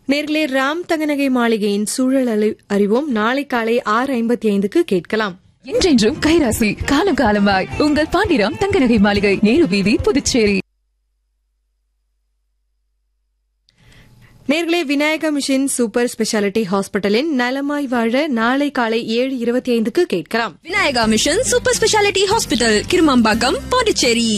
நேர்களே ராம் தங்கநகை மாளிகையின் சூழல் அறி- அறிவோம் நாளை காலை ஆறு ஐம்பத்தி ஐந்துக்கு கேட்கலாம் என்றென்றும் கைராசி காலம் காலமாய் உங்கள் பாண்டிராம் தங்கநகை மாளிகை நேரு வீதி புதுச்சேரி நேர்களே விநாயக மிஷன் சூப்பர் ஸ்பெஷாலிட்டி ஹாஸ்பிட்டலின் நலமாய் வாழ நாளை காலை ஏழு இருபத்தி ஐந்துக்கு கேட்கலாம் Vinayaka mission super speciality hospital Kirumampakkam Pondicherry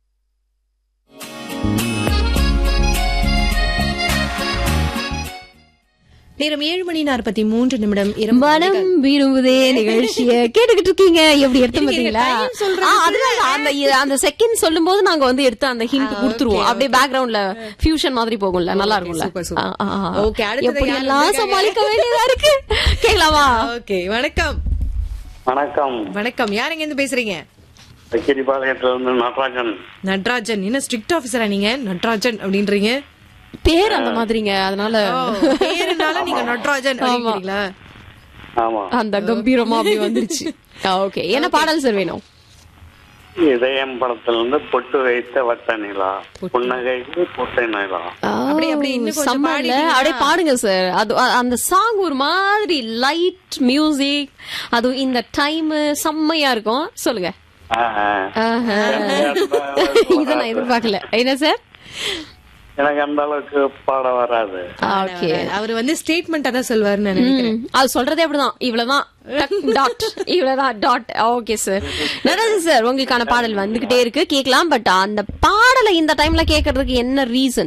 நேரம் ஏழு மணி நாற்பத்தி மூன்று நிமிடம் இரவு மனம் விரும்புதே நிகழ்ச்சிய கேட்டுக்கிட்டு இருக்கீங்க எப்படி எடுத்து இருங்க, பாத்தீங்களா time சொல்றதுக்கு. ஆ, அதுதான் அந்த இ- அந்த செகண்ட் சொல்லும் போது நாங்க வந்து எடுத்து அந்த ஹிண்ட் கொடுத்துருவோம் அப்படியே பேக்ரவுண்ட்ல ஃபியூஷன் மாதிரி போகும்ல நல்லா இருக்கும்ல super, super. ஆ, ஆ, ஆ. Okay, அடுத்தது எப்படி யார் எல்லாம் வந்திருக்காங்க? சமாளிக்க வேண்டியதா இருக்கு கேட்கலாமா ஓகே வணக்கம் வணக்கம் வணக்கம் யார் எங்க இருந்து பேசுறீங்க வைக்கிரிபாளையத்துல இருந்து நடராஜன் நட்ராஜன் என்ன ஸ்ட்ரிக்ட் ஆபீசரா நீங்க நட்ராஜன் அப்படின்றீங்க பேர் அந்த மாதிரிங்க அதனால ஓ, பேருனால நீங்க நட்ராஜன் அப்படிங்கிறீங்களா ஆமா அந்த கம்பீரமா அப்படி வந்துருச்சு ஓகே என்ன பாடல் சார் வேணும் இதயம் படத்துல இருந்து பொட்டு வைத்த வட்ட நிலா புன்னகைக்கு பொட்டை நிலா அப்படி, அப்படி இன்னும் கொஞ்சம் செம்ம இல்ல? பாடிட்டீங்கன்னா? அப்படியே பாடுங்க சார் அது அ- அந்த சாங் ஒரு மாதிரி லைட் மியூசிக் அதுவும் இந்த டைம் செம்மையா இருக்கும் சொல்லுங்க ஆ, ஆ. ஆஹா. இதை நான் எதிர்பார்க்கல என்ன சார் எனக்கு அந்த அளவுக்கு பாட வராது ஓகே அவர் வந்து ஸ்டேட்மெண்டா தான் சொல்வாருன்னு நான் நினைக்கிறேன் அது சொல்றதே அப்படிதான் இவ்வளவுதான் டாட் இவ்வளவுதான் dot okay sir Natarajan sir உங்களுக்கான பாடல் வந்துகிட்டே இருக்கு கேட்கலாம் பட் அந்த பாடலை இந்த டைம்ல கேட்கறதுக்கு என்ன ரீசன்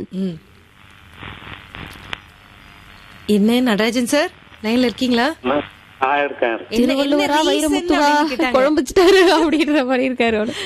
என்ன நடராஜன் சார் லைன்ல இருக்கீங்களா நான் இருக்கேன் என்ன- என்ன திருவள்ளுவரா reason வைரமுத்துவா அப்படின்னு கேட்டாங்க. குழம்பிச்சிட்டாரு அப்படின்ற மாதிரி இருக்காரு அவரு.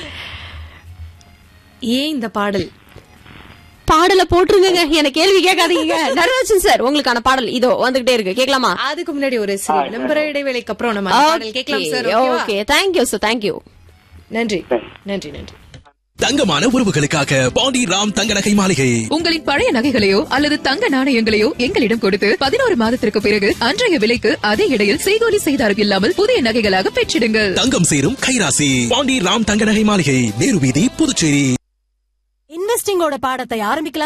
ஏன் இந்த பாடல் பாடல போட்டுருங்க எனக்கு கேள்வி கேட்காதீங்க நடராஜன் சார் உங்களுக்கான பாடல் இதோ வந்துகிட்டே இருக்கு கேட்கலாமா அதுக்கு முன்னாடி ஒரு சிறிய விளம்பர இடைவேளைக்கு அப்புறம் நம்ம அந்த பாடல் கேட்கலாம் சார் ஓகேவா? ஓகே தேங்க்யூ சார் தேங்க்யூ நன்றி நன்றி நன்றி தங்கமான உறவுகளுக்காக பாண்டி ராம் தங்க நகை மாளிகை உங்களின் பழைய நகைகளையோ அல்லது தங்க நாணயங்களையோ எங்களிடம் கொடுத்து பதினோரு மாதத்திற்கு பிறகு அன்றைய விலைக்கு அதே இடையில் செய்கூலி செய்தாரம் இல்லாமல் புதிய நகைகளாக பெற்றிடுங்கள் தங்கம் சேரும் கைராசி பாண்டி ராம் தங்க நகை மாளிகை நேரு வீதி புதுச்சேரி இன்வெஸ்டிங்கோட பாடத்தை ஆரம்பிக்கலாம்